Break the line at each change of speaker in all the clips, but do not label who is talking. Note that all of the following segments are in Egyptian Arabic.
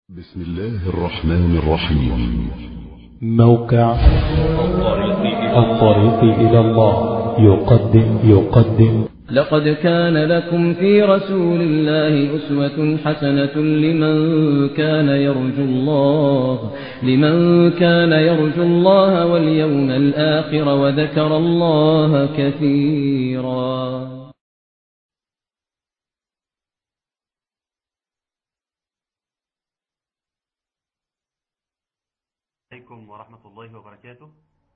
بسم الله الرحمن الرحيم
موقع الطريق إلى الله يقدم يقدم
لقد كان لكم في رسول الله أسوة حسنة لمن كان يرجو الله لمن كان يرجو الله واليوم الآخر وذكر الله كثيرا
عليكم ورحمة الله وبركاته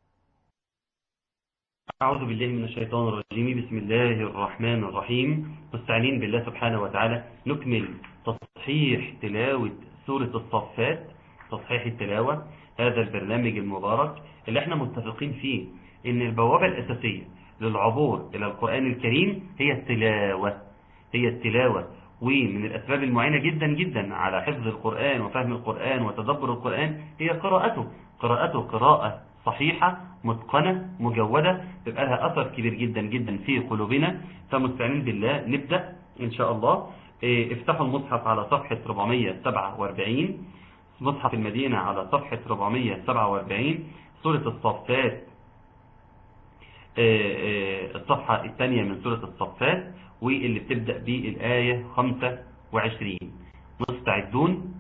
أعوذ بالله من الشيطان الرجيم بسم الله الرحمن الرحيم مستعينين بالله سبحانه وتعالى نكمل تصحيح تلاوة سورة الصفات تصحيح التلاوة هذا البرنامج المبارك اللي احنا متفقين فيه ان البوابة الأساسية للعبور إلى القرآن الكريم هي التلاوة هي التلاوة ومن الأسباب المعينة جدا جدا على حفظ القرآن وفهم القرآن وتدبر القرآن هي قراءته قراءته قراءة صحيحة متقنة مجودة تبقى لها أثر كبير جدا جدا في قلوبنا فمستعين بالله نبدأ إن شاء الله إيه، افتحوا المصحف على صفحة 447 مصحف المدينة على صفحة 447 سورة الصفات إيه، إيه، الصفحة الثانية من سورة الصفات واللي بتبدأ بالآية 25 مستعدون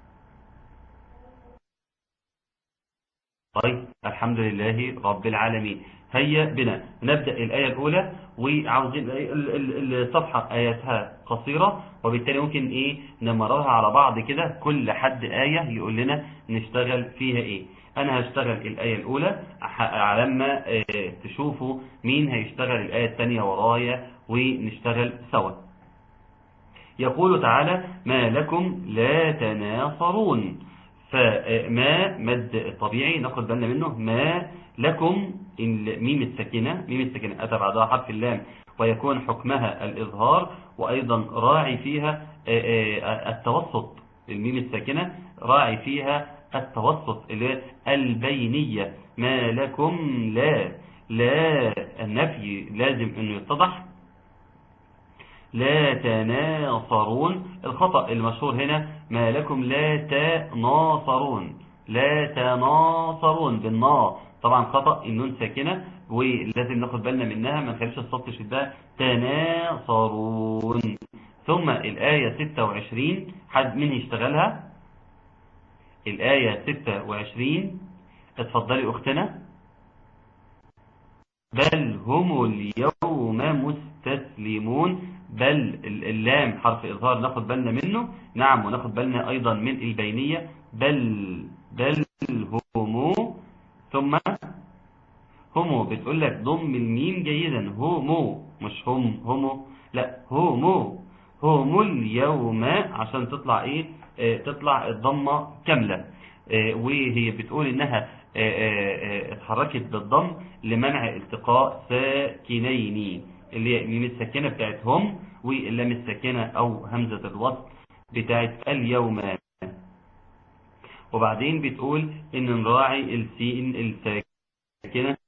طيب الحمد لله رب العالمين هيا بنا نبدأ الآية الأولى وعاوزين ال- ال- الصفحة آياتها قصيرة وبالتالي ممكن إيه نمررها على بعض كده كل حد آية يقول لنا نشتغل فيها إيه أنا هشتغل الآية الأولى ح- على ما آه، تشوفوا مين هيشتغل الآية الثانية ورايا ونشتغل سوا يقول تعالى ما لكم لا تناصرون فما مد طبيعي ناخد بالنا منه ما لكم الميم الساكنة ميم الساكنة أتى بعدها حرف اللام ويكون حكمها الإظهار وأيضا راعي فيها آه، آه، التوسط الميم الساكنة راعي فيها التوسط اللي هي البينية ما لكم لا لا النفي لازم انه يتضح لا تناصرون الخطأ المشهور هنا ما لكم لا تناصرون لا تناصرون بالنا طبعا خطأ النون ساكنة ولازم ناخد بالنا منها ما نخليش الصوت تشدها تناصرون ثم الآية 26 حد من يشتغلها الآية 26 اتفضلي أختنا بل هم اليوم مستسلمون بل اللام حرف إظهار ناخد بالنا منه نعم وناخد بالنا أيضا من البينية بل بل هم ثم هم بتقول لك ضم الميم جيدا هم مش هم هم لا هم هم اليوم عشان تطلع ايه آه تطلع الضمة كاملة آه وهي بتقول انها آه آه آه اتحركت بالضم لمنع التقاء ساكنين اللي هي الميم الساكنة بتاعت هم واللام الساكنة او همزة الوصل بتاعت اليوم وبعدين بتقول ان نراعي السين الساكنة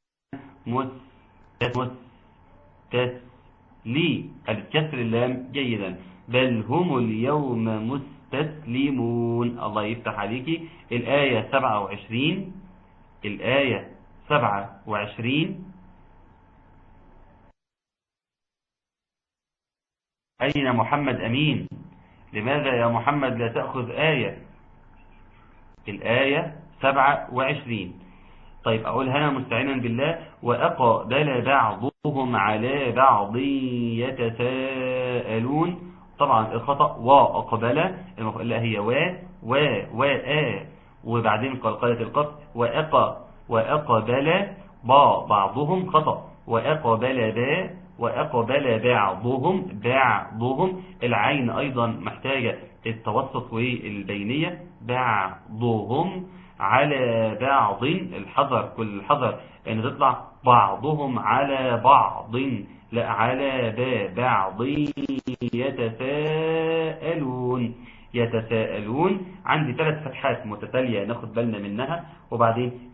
مستسلي الكسر اللام جيدا بل هم اليوم مستسلمون الله يفتح عليكي الآية 27 الآية 27 أين محمد أمين لماذا يا محمد لا تأخذ آية الآية 27 طيب أقولها أنا مستعينا بالله وأقبل بعضهم على بعض يتساءلون طبعا الخطأ وأقبل المف... لا هي و و و آ وبعدين قلقلة القط وأق وأقبل با بعضهم خطأ وأقبل با وأقبل بعضهم بعضهم العين أيضا محتاجة التوسط والبينية بعضهم على بعض الحذر كل الحذر ان تطلع بعضهم على بعض لا على با بعض يتساءلون يتساءلون عندي ثلاث فتحات متتالية ناخد بالنا منها وبعدين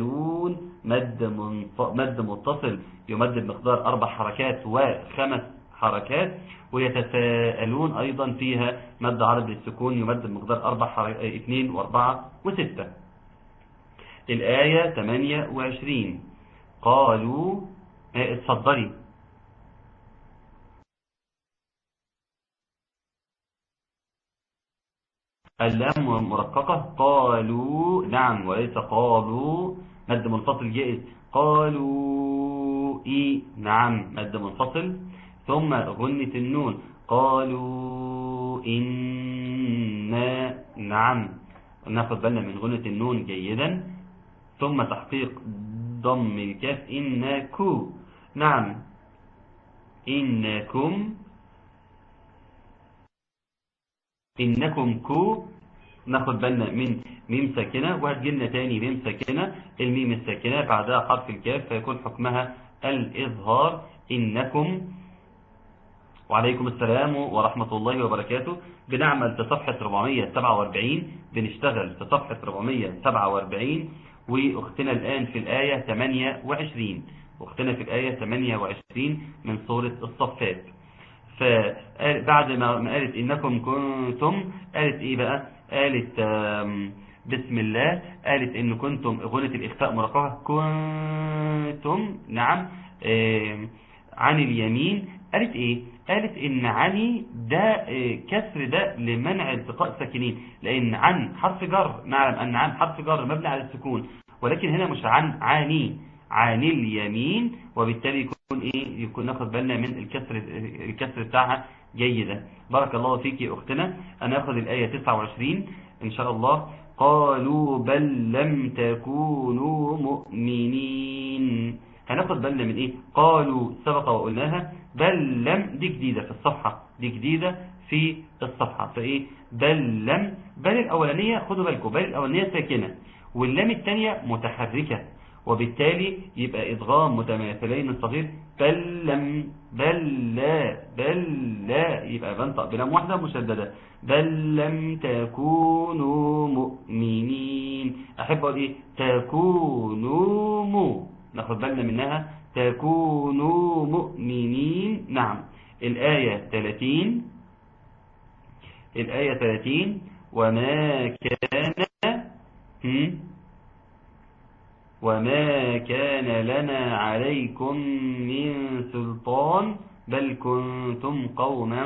يتساءلون مد منف... مد متصل يمد بمقدار أربع حركات وخمس حركات ويتساءلون أيضا فيها مد عرض السكون يمد بمقدار أربع حركات اثنين وأربعة وستة الآية 28 قالوا اه، اتفضلي اللام مرققة قالوا نعم وليس قالوا مد منفصل جائز قالوا إي نعم مد منفصل ثم غنة النون قالوا إنا نعم ناخد بالنا من غنة النون جيدا ثم تحقيق ضم الكاف إنكو نعم إنكم إنكم كو ناخد بالنا من ميم ساكنة وهتجيلنا تاني ميم ساكنة الميم الساكنة بعدها حرف الكاف فيكون حكمها الإظهار إنكم وعليكم السلام ورحمة الله وبركاته بنعمل في صفحة 447 بنشتغل في صفحة 447 وأختنا الآن في الآية 28 أختنا في الآية 28 من سورة الصفات فبعد ما قالت إنكم كنتم قالت إيه بقى قالت بسم الله قالت إن كنتم غنة الإخفاء مرققة كنتم نعم عن اليمين قالت إيه قالت إن عني ده كسر ده لمنع التقاء الساكنين لأن عن حرف جر نعلم أن عن حرف جر مبني على السكون ولكن هنا مش عن عاني عن اليمين وبالتالي يكون ايه يكون ناخد بالنا من الكسر الكسر بتاعها جيدا بارك الله فيك يا اختنا انا اخذ الايه 29 ان شاء الله قالوا بل لم تكونوا مؤمنين هناخد بالنا من ايه قالوا سبق وقلناها بل لم دي جديده في الصفحه دي جديده في الصفحه فايه بل لم بل الاولانيه خدوا بالكم بل الاولانيه ساكنه واللام الثانيه متحركه وبالتالي يبقى إدغام متماثلين الصغير بل لم بل لا بل لا يبقى بنطق بلام واحدة مشددة بل لم تكونوا مؤمنين أحب أقول إيه تكونوا مو ناخد بالنا منها تكونوا مؤمنين نعم الآية 30 الآية 30 وما كان هم وما كان لنا عليكم من سلطان بل كنتم قوما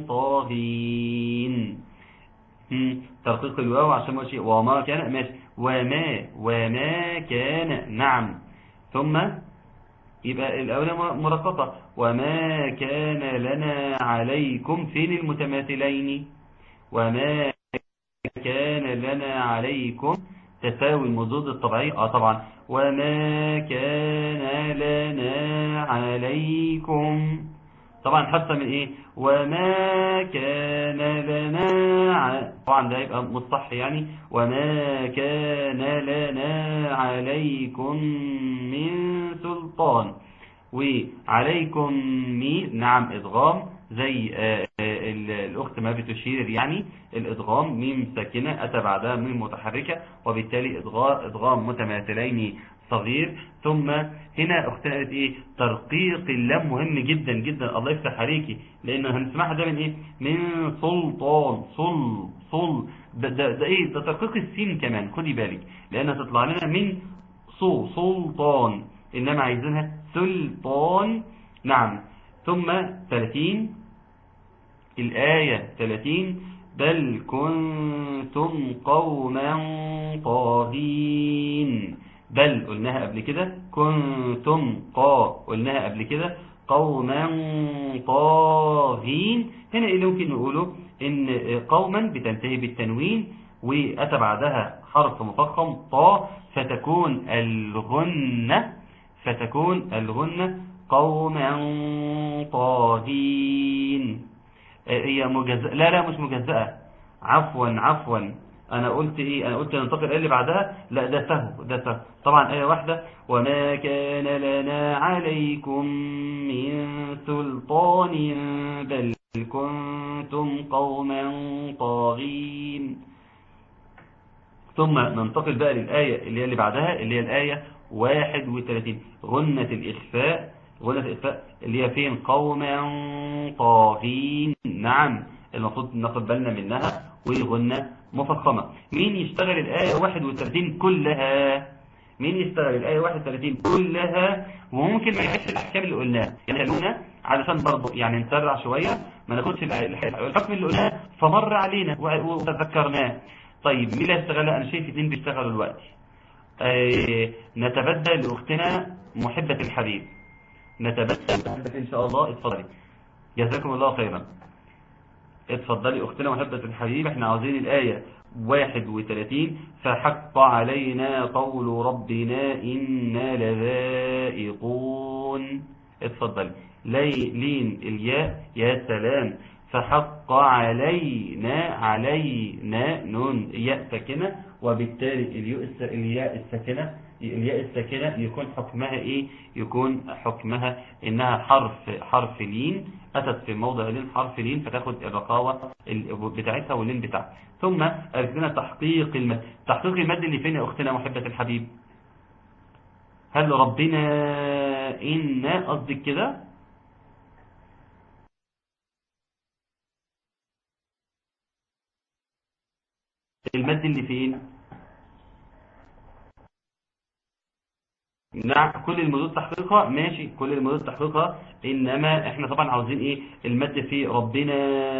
طاغين ترقيق الواو عشان ما شيء وما كان ماشي وما وما كان نعم ثم يبقى الأولى مرققة وما كان لنا عليكم فين المتماثلين وما كان لنا عليكم تساوي المضاد الطبيعي اه طبعا وما كان لنا عليكم طبعا حتى من ايه وما كان لنا ع... طبعا ده يبقى مصح يعني وما كان لنا عليكم من سلطان وعليكم مي نعم ادغام زي آآ آآ الأخت ما بتشير يعني الإدغام ميم ساكنة أتى بعدها ميم متحركة وبالتالي إدغام متماثلين صغير ثم هنا أختنا قالت إيه ترقيق اللام مهم جدا جدا الله يفتح عليكي لأن هنسمعها ده من إيه من سلطان صل صل ده, ده, ده إيه ده ترقيق السين كمان خدي بالك لأنها تطلع لنا من صو سلطان إنما عايزينها سلطان نعم ثم 30 الآية 30 بل كنتم قوما طاغين بل قلناها قبل كده كنتم قا قلناها قبل كده قوما طاغين هنا ايه اللي ممكن نقوله ان قوما بتنتهي بالتنوين واتى بعدها حرف مفخم طا فتكون الغنة فتكون الغنة قوما طاغين هي مجزأة لا لا مش مجزأة عفوا عفوا انا قلت ايه انا قلت ننتقل اللي بعدها لا ده سهو ده سهو طبعا ايه واحدة وما كان لنا عليكم من سلطان بل كنتم قوما طاغين ثم ننتقل بقى للآية اللي هي اللي بعدها اللي هي الآية 31 غنة الإخفاء غنة إخفاء اللي هي فين قوما طاغين نعم المفروض ناخد بالنا منها وغنة مفخمة مين يشتغل الآية 31 كلها مين يشتغل الآية 31 كلها وممكن ما يحس الأحكام اللي قلناها يعني خلونا علشان برضه يعني نسرع شوية ما ناخدش الحكم اللي قلناه فمر علينا وتذكرناه طيب مين اللي هيشتغلها أنا شايف اتنين بيشتغلوا دلوقتي آه نتبدل لأختنا محبة الحبيب نتبدل إن شاء الله اتفضلي جزاكم الله خيرا اتفضلي أختنا محبة الحبيب احنا عاوزين الآية 31 فحق علينا قول ربنا إنا لذائقون اتفضلي لي لين الياء يا سلام فحق علينا علينا نون ياء ساكنة وبالتالي الياء الساكنة الياء الساكنة يكون حكمها ايه يكون حكمها انها حرف حرف لين اتت في موضع لين حرف لين فتاخد الرقاوة بتاعتها واللين بتاعها ثم قالت لنا تحقيق المد تحقيق المد اللي فين يا اختنا محبة الحبيب هل ربنا إنا قصدك كده المد اللي فين نعم كل المدود تحقيقها ماشي كل المدود تحقيقها انما احنا طبعا عاوزين ايه المد في ربنا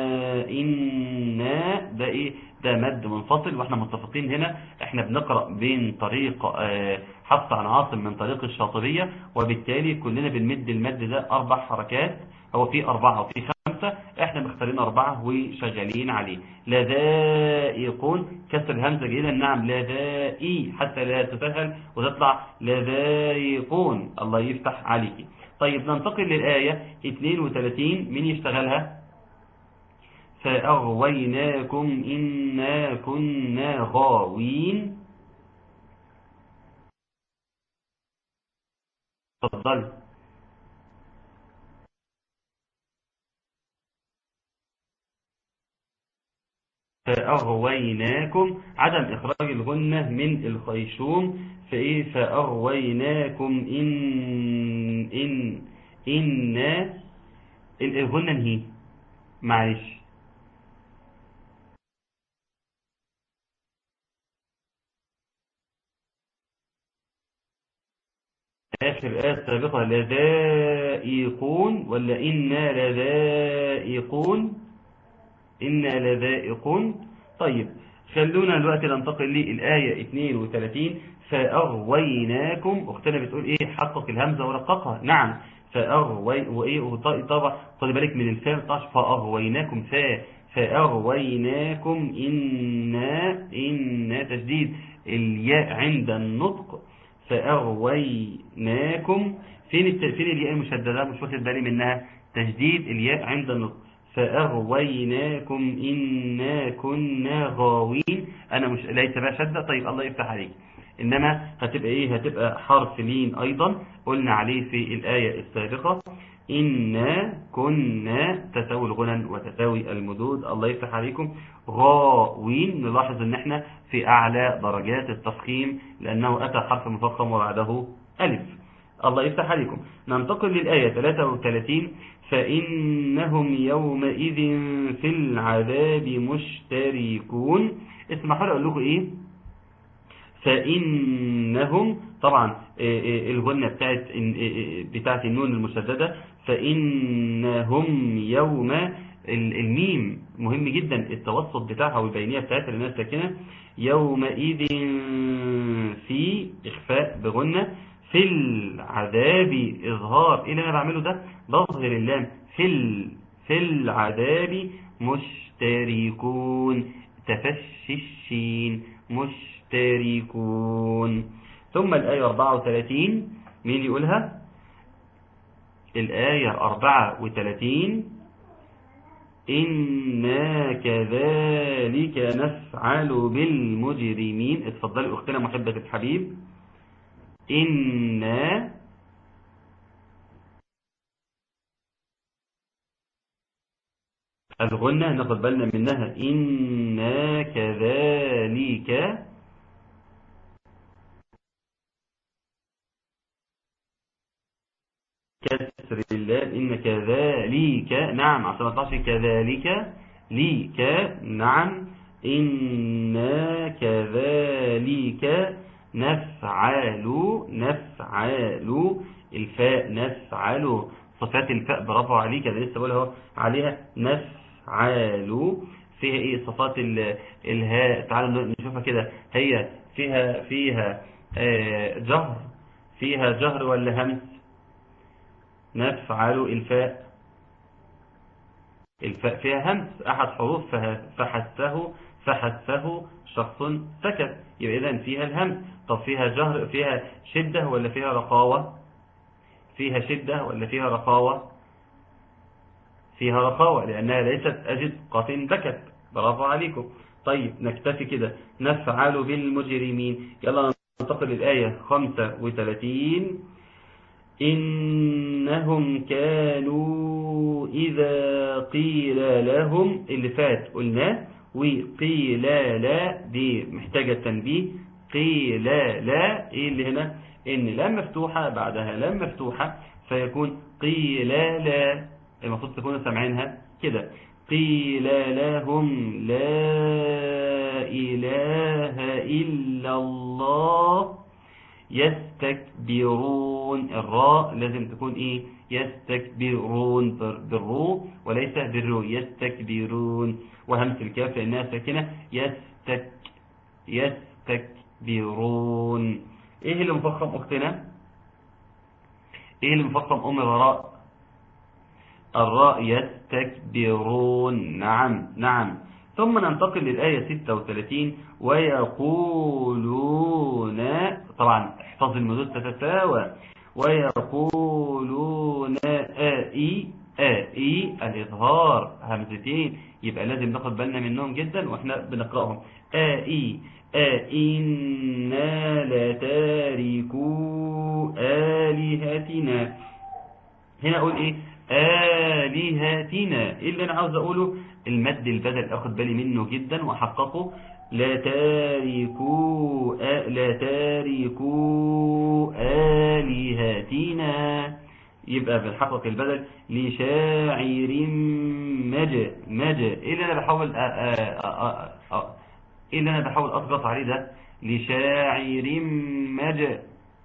إنا ده ايه ده مد منفصل واحنا متفقين هنا احنا بنقرأ بين طريق آه حفص عن عاصم من طريق الشاطبية وبالتالي كلنا بنمد المد ده اربع حركات هو في اربعة وفي خمسة احنا مختارين اربعة وشغالين عليه لذائقون كسر الهمزة جيدا نعم لذائي حتى لا تسهل وتطلع لذائقون الله يفتح عليك طيب ننتقل للآية 32 مين يشتغلها فأغويناكم إنا كنا غاوين تفضل فأغويناكم عدم إخراج الغنة من الخيشوم فإيه فأغويناكم إن إن إن الغنة نهي معلش آخر آية السابقة لذائقون ولا إنا لذائقون إنا لذائقون طيب خلونا دلوقتي ننتقل للآية 32 فأغويناكم أختنا بتقول إيه حقق الهمزة ورققها نعم فأغوي وإيه طبعا خد بالك من الفاء طاش فأغويناكم فا فأغويناكم إنا إنا تشديد الياء عند النطق فأغويناكم فين فين الياء المشددة مش واخد بالي منها تشديد الياء عند النطق فأغويناكم إنا كنا غاوين أنا مش ليس بقى شدة طيب الله يفتح عليك إنما هتبقى إيه هتبقى حرف لين أيضا قلنا عليه في الآية السابقة إنا كنا تساوي الغنن وتساوي المدود الله يفتح عليكم غاوين نلاحظ ان احنا في اعلى درجات التفخيم لانه اتى حرف مفخم وبعده الف الله يفتح عليكم ننتقل للآية 33 فإنهم يومئذ في العذاب مشتركون اسمحوا لي أقول لكم إيه فإنهم طبعا الغنة بتاعت بتاعت النون المشددة فإنهم يوم الميم مهم جدا التوسط بتاعها والبينية بتاعتها للناس ساكنة يومئذ في إخفاء بغنة في العذاب إظهار إيه اللي أنا بعمله ده بظهر اللام في ال... في العذاب مشتركون تفشي الشين مشتركون ثم الآية 34 مين يقولها الآية 34 إنا كذلك نفعل بالمجرمين اتفضلي أختنا محبة الحبيب إنا الغنة ناخد بالنا منها إنا كذلك بكسر اللام إن كذلك نعم عشان ما تطلعش كذلك ليك نعم إنا كذلك نفعل نفعل الفاء نفعل صفات الفاء برافو عليك انا لسه بقول اهو عليها نفعل فيها ايه صفات ال- الهاء تعالوا نشوفها كده هي فيها فيها آه، جهر فيها جهر ولا همس نفعل الفاء الفاء فيها همس احد حروف فه- فحسه فحسه شخص سكت يبقى اذا فيها الهمس طب فيها جهر فيها شدة ولا فيها رخاوة فيها شدة ولا فيها رخاوة فيها رخاوة لأنها ليست أجد قط بكت برافو عليكم طيب نكتفي كده نفعل بالمجرمين يلا ننتقل للآية 35 إنهم كانوا إذا قيل لهم اللي فات قلناه وقيل لا دي محتاجة تنبيه قيل لا إيه اللي هنا إن لام مفتوحة بعدها لام مفتوحة فيكون قيل لا المفروض تكونوا سامعينها كده قيل لهم لا إله إلا الله يستكبرون الراء لازم تكون ايه يستكبرون بر- بالرو وليس بالرو يستكبرون وهمس الكاف لانها ساكنه يستك يستكبرون ايه اللي مفخم اختنا ايه اللي مفخم ام الراء الراء يستكبرون نعم نعم ثم ننتقل للآية 36 ويقولون طبعا احفظ المدود تتساوى ويقولون آئي آئي الإظهار همزتين يبقى لازم ناخد بالنا منهم جدا واحنا بنقرأهم آئي آئنا لتاركو آلهتنا هنا أقول إيه آلهتنا إيه اللي أنا عاوز أقوله المد البدل أخد بالي منه جدا وأحققه لا تاركوا آ- لا تاركوا آلهتنا يبقى بنحقق البدل لشاعر مج مج إيه اللي أنا بحاول أ- أ- أ- أ- إيه اللي أنا بحاول أضغط عليه ده لشاعر مج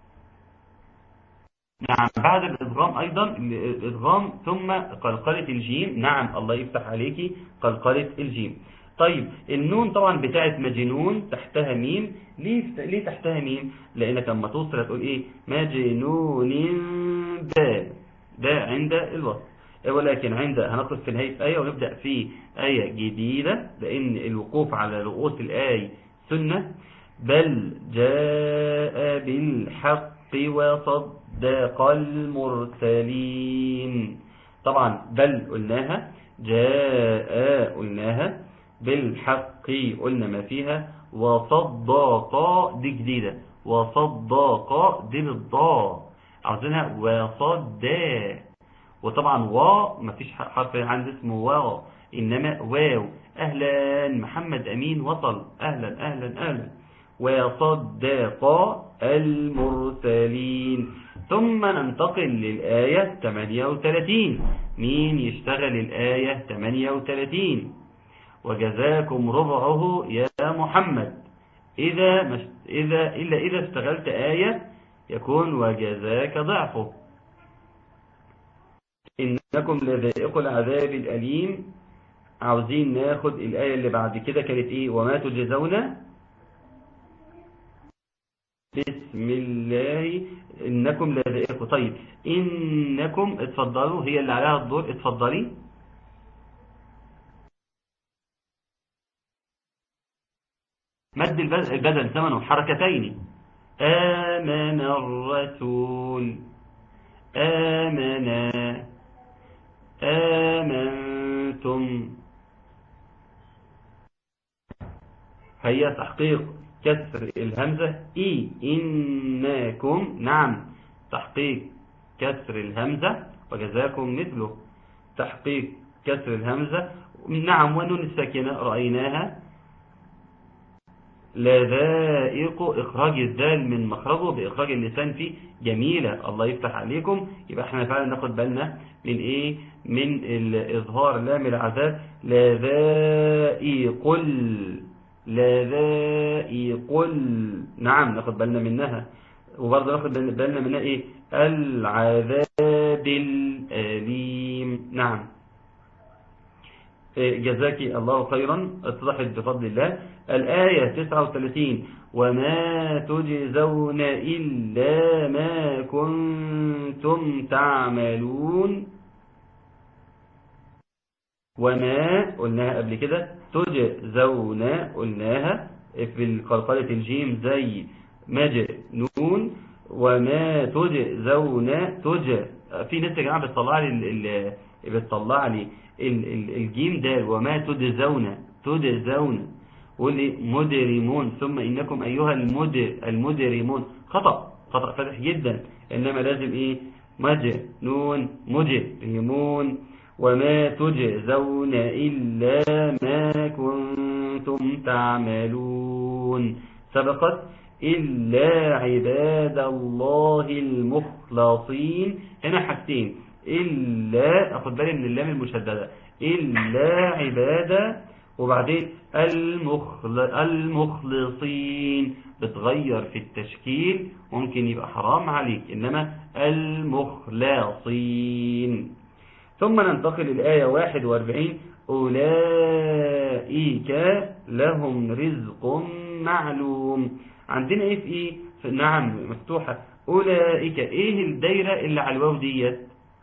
نعم بعد الإدغام أيضا الإدغام ثم قلقلة الجيم نعم الله يفتح عليكي قلقلة الجيم طيب النون طبعا بتاعت مجنون تحتها ميم ليه, ليه تحتها ميم لأنك لما توصل هتقول إيه مجنون با ده عند الوصل ولكن عند هنقف في نهاية آية ونبدأ في آية جديدة لأن الوقوف على رؤوس الآية سنة بل جاء بالحق وصدق المرسلين طبعا بل قلناها جاء قلناها بالحق قلنا ما فيها وصدق دي جديدة وصدق دي بالضاء عاوزينها وصدق وطبعا و ما فيش حرف عند اسمه واو إنما واو أهلا محمد أمين وصل أهلا أهلا أهلا وصدق المرسلين ثم ننتقل للآية 38 مين يشتغل الآية 38 وجزاكم ربعه يا محمد إذا, مش إذا إلا إذا اشتغلت آية يكون وجزاك ضعفه إنكم لذائق العذاب الأليم عاوزين ناخد الآية اللي بعد كده كانت إيه وما تجزون بسم الله إنكم لذائق طيب إنكم اتفضلوا هي اللي عليها الدور اتفضلي مد البدل ثمنه حركتين آمن الرسول آمنا آمنتم هيا تحقيق كسر الهمزة إي إنكم نعم تحقيق كسر الهمزة وجزاكم مثله تحقيق كسر الهمزة نعم ونون الساكنة رأيناها لذائق إخراج الذال من مخرجه بإخراج اللسان فيه جميلة الله يفتح عليكم يبقى احنا فعلا ناخد بالنا من ايه من الإظهار لام العذاب لذائق لذائق نعم ناخد بالنا منها وبرضه ناخد بالنا منها ايه العذاب الأليم نعم جزاك الله خيرا اتضحت بفضل الله الآية 39 وما تجزون إلا ما كنتم تعملون وما قلناها قبل كده تجزون قلناها في القلقلة الجيم زي مجنون وما تجزون تج في ناس يا جماعه بتطلع لي بتطلع لي الجيم دال وما تجزون تجزون واللي مدرمون ثم انكم ايها المدر المدرمون خطا خطا فاتح جدا انما لازم ايه مجنون مجرمون وما تجزون إلا ما كنتم تعملون سبقت إلا عباد الله المخلصين هنا حاجتين إلا أخذ بالي من اللام المشددة إلا عباد وبعدين المخل... المخلصين بتغير في التشكيل ممكن يبقى حرام عليك إنما المخلصين ثم ننتقل الآية 41 أولئك لهم رزق معلوم عندنا ايه في ايه في نعم مفتوحة أولئك ايه الدايرة اللي على الواو ديت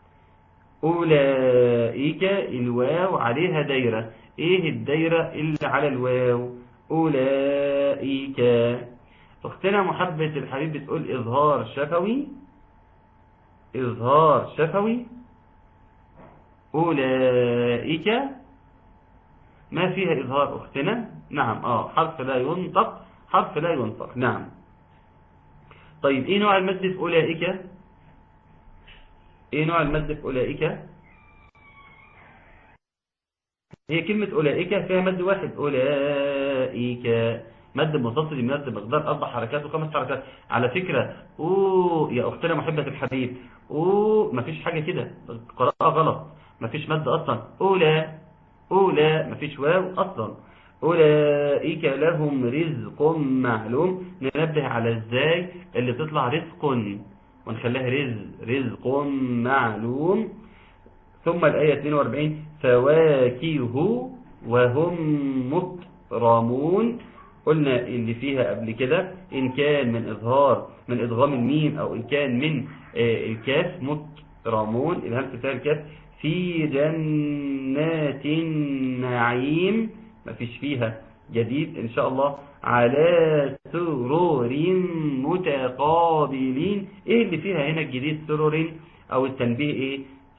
أولئك الواو عليها دايرة ايه الدايرة اللي على الواو أولئك اختنا محبة الحبيب بتقول إظهار شفوي إظهار شفوي أولئك ما فيها إظهار أختنا نعم آه حرف لا ينطق حرف لا ينطق نعم طيب إيه نوع المد في أولئك إيه نوع المد في أولئك هي كلمة أولئك فيها مد واحد أولئك مد متصل مد مقدار أربع حركات وخمس حركات على فكرة أوه يا أختنا محبة الحبيب أوه مفيش حاجة كده قراءة غلط مفيش مد أصلا أولى أولى مفيش واو أصلا أولئك لهم رزق معلوم ننبه على ازاي اللي تطلع رزق ونخليها رزق رزق معلوم ثم الآية 42 فواكه وهم مكرمون قلنا اللي فيها قبل كده إن كان من إظهار من إدغام الميم أو إن كان من الكاف مكرمون الهمس بتاع الكاف في جنات النعيم ما فيش فيها جديد إن شاء الله على سرور متقابلين إيه اللي فيها هنا الجديد سرور أو التنبيه إيه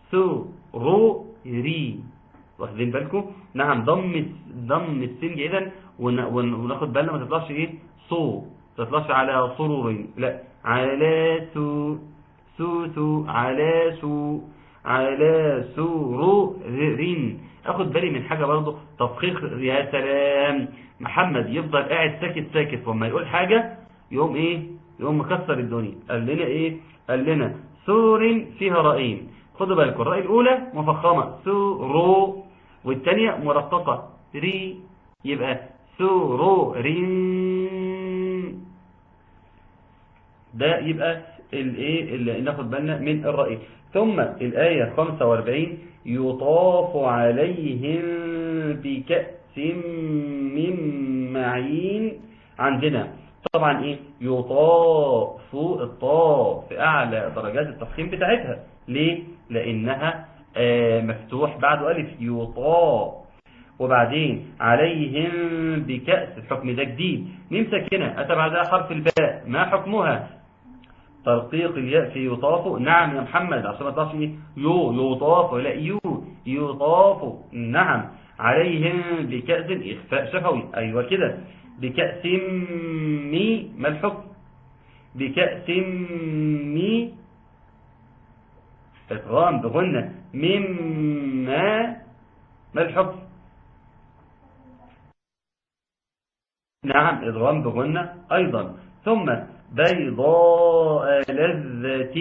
سروري واخدين بالكم نعم ضم ضم السين جيدا وناخد بالنا ما تطلعش ايه صو ما تطلعش على سرور لا على سو سو سو على سو على سرور اخد بالي من حاجة برضو تفخيخ يا سلام محمد يفضل قاعد ساكت ساكت وما يقول حاجة يقوم ايه يقوم مكسر الدنيا قال لنا ايه قال لنا سور فيها رأيين خدوا بالكم الرأي الأولى مفخمة سورو والثانية مرققة ري يبقى سرورين ده يبقى الايه اللي ناخد بالنا من الرأي ثم الآية 45 يطاف عليهم بكأس من معين عندنا طبعا ايه يطاف الطاف في اعلى درجات التفخيم بتاعتها ليه لانها آه مفتوح بعد الف يطاف وبعدين عليهم بكأس الحكم ده جديد ميم ساكنه اتى بعدها حرف الباء ما حكمها ترقيق الياء في يطاف نعم يا محمد عشان ما تطلعش ايه يو يطاف لا يو يطاف نعم عليهم بكأس اخفاء شفوي ايوه كده بكأس مي ما الحكم بكأس مي ادغام بغنة مما ما الحكم نعم إضغام بغنة أيضا ثم بيضاء لذة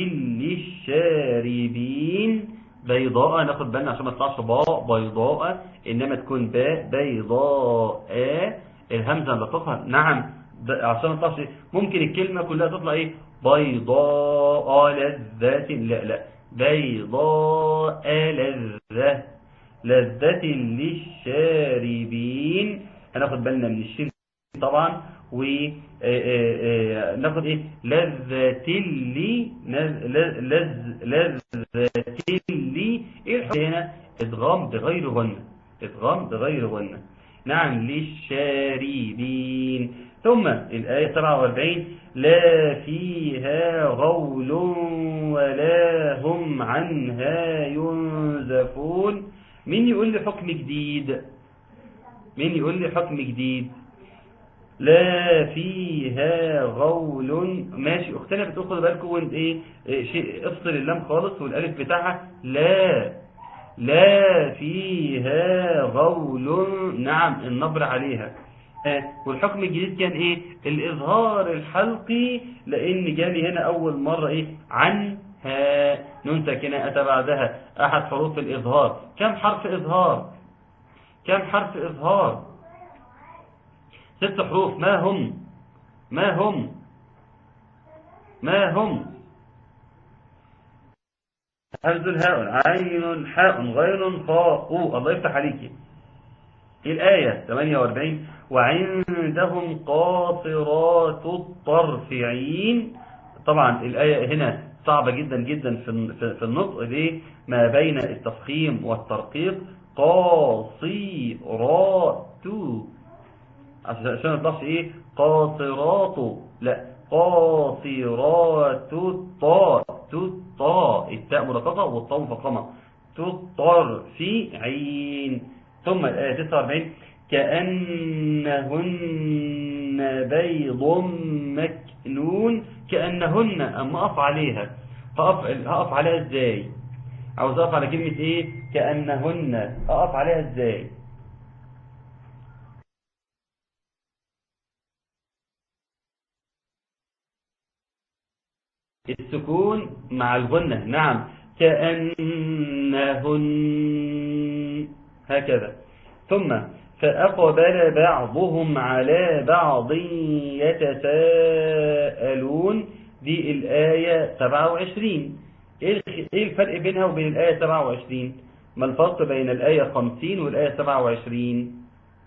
للشاربين بيضاء ناخد بالنا عشان ما تطلعش باء بيضاء إنما تكون باء بيضاء الهمزة اللي تطلع نعم عشان ما تطلعش ممكن الكلمة كلها تطلع إيه بيضاء لذة لا لا بيضاء لذة لذة للشاربين هناخد بالنا من الشين طبعا وناخد ايه لذة لي لذة لي ايه الحكم هنا ادغام بغير غنة ادغام بغير غنة نعم للشاربين ثم الآية 47 لا فيها غول ولا هم عنها ينزفون مين يقول لي حكم جديد مين يقول لي حكم جديد لا فيها غول ماشي اختنا بتقول خدوا بالكم وانت ايه, إيه شيء افصل اللام خالص والالف بتاعها لا لا فيها غول نعم النبر عليها آه والحكم الجديد كان ايه الاظهار الحلقي لان جالي هنا اول مرة ايه عنها نون ساكنه اتى بعدها احد حروف الاظهار كم حرف اظهار كم حرف اظهار ست حروف ما هم ما هم ما هم همز الهاء عين حاء غين خاء الله يفتح عليكي الآية 48 وعندهم قاصرات الطرف عين طبعا الآية هنا صعبة جدا جدا في في النطق ليه ما بين التفخيم والترقيق قاصرات عشان ما تطلعش ايه قاصرات لا قاصرات الطاء الطاء التاء مرققه والطاء مفخمه تطر في عين ثم الآية 49 كأنهن بيض مكنون كأنهن أما أقف عليها هقف, هقف عليها ازاي عاوز أقف على كلمة ايه كأنهن أقف عليها ازاي السكون مع الغنة نعم كأنهن هكذا ثم فأقبل بعضهم على بعض يتساءلون دي الآية 27 ايه الفرق بينها وبين الآية 27 ما الفرق بين الآية 50 والآية 27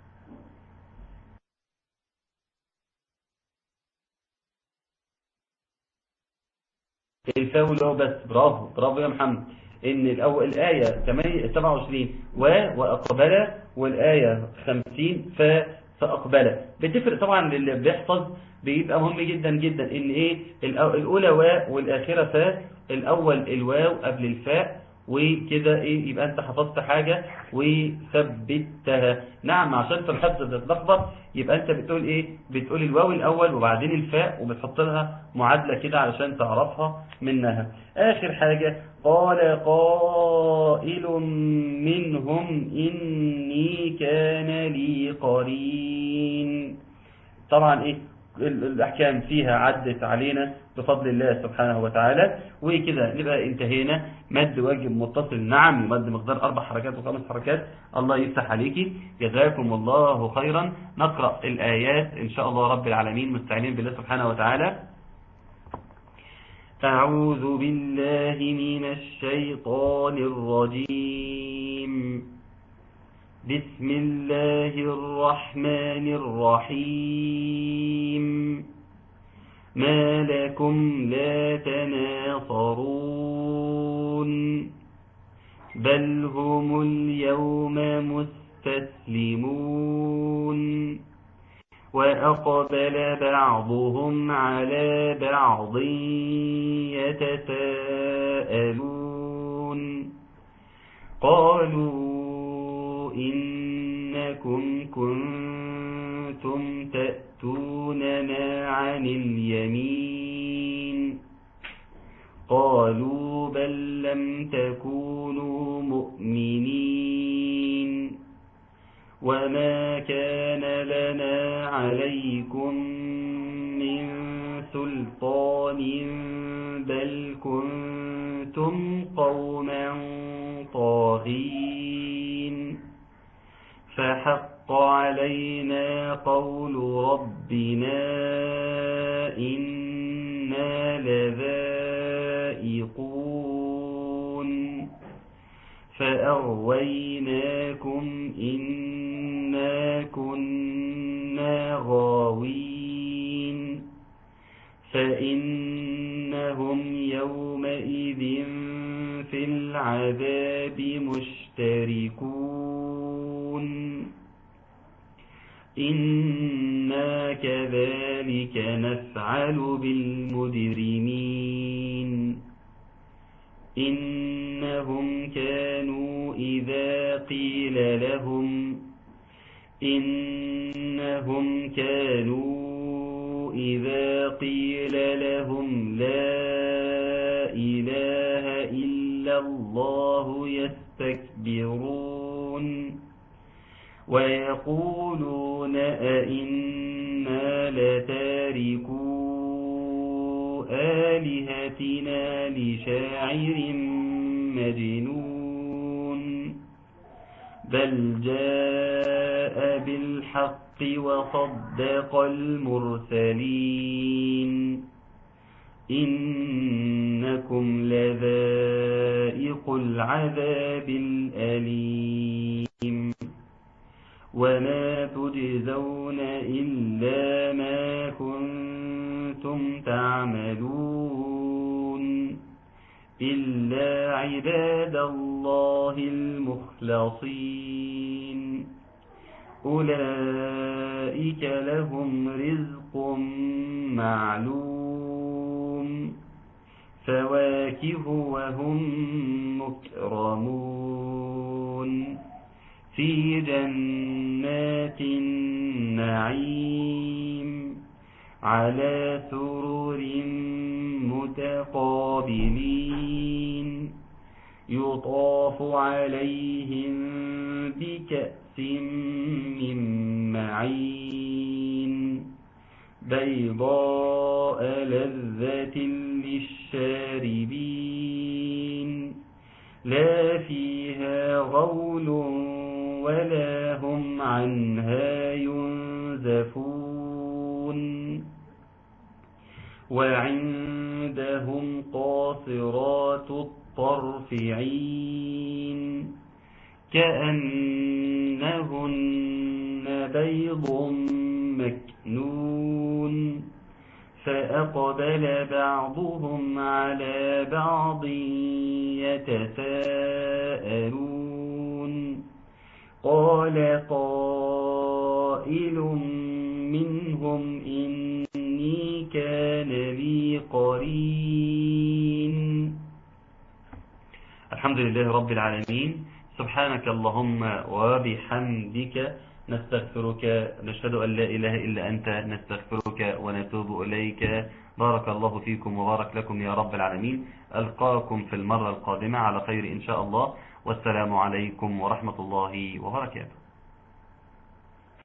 الفاول هو بس برافو برافو يا محمد ان الأول الآية 27 و وأقبل والآية 50 ف فأقبل بتفرق طبعا اللي بيحفظ بيبقى مهم جدا جدا ان ايه الأولى واء والآخرة فاء الأول الواو قبل الفاء وكده ايه يبقى انت حفظت حاجة وثبتها نعم عشان في الحفظ تتلخبط يبقى انت بتقول ايه بتقول الواو الاول وبعدين الفاء وبتحط لها معادلة كده علشان تعرفها منها اخر حاجة قال قائل منهم اني كان لي قرين طبعا ايه الأحكام فيها عدت علينا بفضل الله سبحانه وتعالى وكده نبقى انتهينا مد واجب متصل نعم مد مقدار أربع حركات وخمس حركات الله يفتح عليكي جزاكم الله خيرا نقرأ الآيات إن شاء الله رب العالمين مستعينين بالله سبحانه وتعالى أعوذ بالله من الشيطان الرجيم بسم الله الرحمن الرحيم ما لكم لا تناصرون بل هم اليوم مستسلمون وأقبل بعضهم على بعض يتساءلون قالوا إنكم كنتم تأتوننا عن اليمين قالوا بل لم تكونوا مؤمنين وما كان لنا عليكم من سلطان بل كنتم قوما طاغين فحق علينا قول ربنا إنا لذائقون فأغويناكم إنا كنا غاوين فإنهم يومئذ في العذاب مشتركون إنا كذلك نفعل بالمجرمين إنهم كانوا إذا قيل لهم إنهم كانوا إذا قيل لهم لا إله إلا الله يستكبرون ويقولون أئنا لتاركو آلهتنا لشاعر مجنون بل جاء بالحق وصدق المرسلين إنكم لذائق العذاب الأليم وما تجزون إلا ما كنتم تعملون إلا عباد الله المخلصين أولئك لهم رزق معلوم فواكه وهم مكرمون في جنات النعيم على سرر متقابلين يطاف عليهم بكأس من معين بيضاء لذة للشاربين لا فيها غول ولا هم عنها ينزفون وعندهم قاصرات الطرف عين كأنهن بيض مكنون فأقبل بعضهم على بعض يتساءلون قال قائل منهم إني كان لي قرين الحمد لله رب العالمين سبحانك اللهم وبحمدك نستغفرك نشهد أن لا إله إلا أنت نستغفرك ونتوب إليك بارك الله فيكم وبارك لكم يا رب العالمين ألقاكم في المرة القادمة على خير إن شاء الله والسلام عليكم ورحمة الله وبركاته